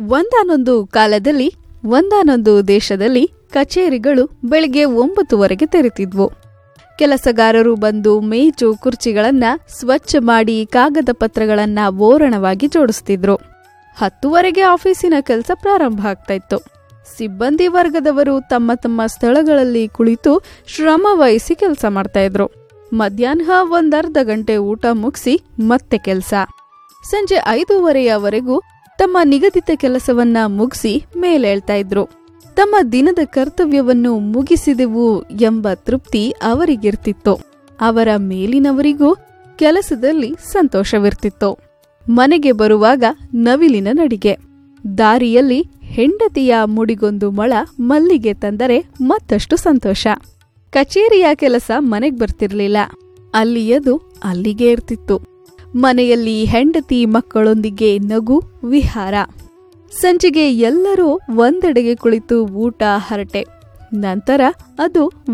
ಒಂದಾನೊಂದು ಕಾಲದಲ್ಲಿ ಒಂದಾನೊಂದು ದೇಶದಲ್ಲಿ ಕಚೇರಿಗಳು ಬೆಳಿಗ್ಗೆ ಒಂಬತ್ತುವರೆಗೆ ತೆರೆತಿದ್ವು ಕೆಲಸಗಾರರು ಬಂದು ಮೇಜು ಕುರ್ಚಿಗಳನ್ನ ಸ್ವಚ್ಛ ಮಾಡಿ ಕಾಗದ ಪತ್ರಗಳನ್ನ ಓರಣವಾಗಿ ಜೋಡಿಸ್ತಿದ್ರು ಹತ್ತುವರೆಗೆ ಆಫೀಸಿನ ಕೆಲಸ ಪ್ರಾರಂಭ ಆಗ್ತಾ ಇತ್ತು ಸಿಬ್ಬಂದಿ ವರ್ಗದವರು ತಮ್ಮ ತಮ್ಮ ಸ್ಥಳಗಳಲ್ಲಿ ಕುಳಿತು ಶ್ರಮ ವಹಿಸಿ ಕೆಲಸ ಮಾಡ್ತಾ ಇದ್ರು ಮಧ್ಯಾಹ್ನ ಒಂದರ್ಧ ಗಂಟೆ ಊಟ ಮುಗಿಸಿ ಮತ್ತೆ ಕೆಲಸ ಸಂಜೆ ಐದೂವರೆಯವರೆಗೂ ತಮ್ಮ ನಿಗದಿತ ಕೆಲಸವನ್ನ ಮುಗಿಸಿ ಮೇಲೇಳ್ತಾ ಇದ್ರು ತಮ್ಮ ದಿನದ ಕರ್ತವ್ಯವನ್ನು ಮುಗಿಸಿದೆವು ಎಂಬ ತೃಪ್ತಿ ಅವರಿಗಿರ್ತಿತ್ತು ಅವರ ಮೇಲಿನವರಿಗೂ ಕೆಲಸದಲ್ಲಿ ಸಂತೋಷವಿರ್ತಿತ್ತು ಮನೆಗೆ ಬರುವಾಗ ನವಿಲಿನ ನಡಿಗೆ ದಾರಿಯಲ್ಲಿ ಹೆಂಡತಿಯ ಮುಡಿಗೊಂದು ಮೊಳ ಮಲ್ಲಿಗೆ ತಂದರೆ ಮತ್ತಷ್ಟು ಸಂತೋಷ ಕಚೇರಿಯ ಕೆಲಸ ಮನೆಗ್ ಬರ್ತಿರ್ಲಿಲ್ಲ ಅಲ್ಲಿಯದು ಅಲ್ಲಿಗೆ ಇರ್ತಿತ್ತು ಮನೆಯಲ್ಲಿ ಹೆಂಡತಿ ಮಕ್ಕಳೊಂದಿಗೆ ನಗು ವಿಹಾರ ಸಂಜೆಗೆ ಎಲ್ಲರೂ ಒಂದೆಡೆಗೆ ಕುಳಿತು ಊಟ ಹರಟೆ ನಂತರ ಅದು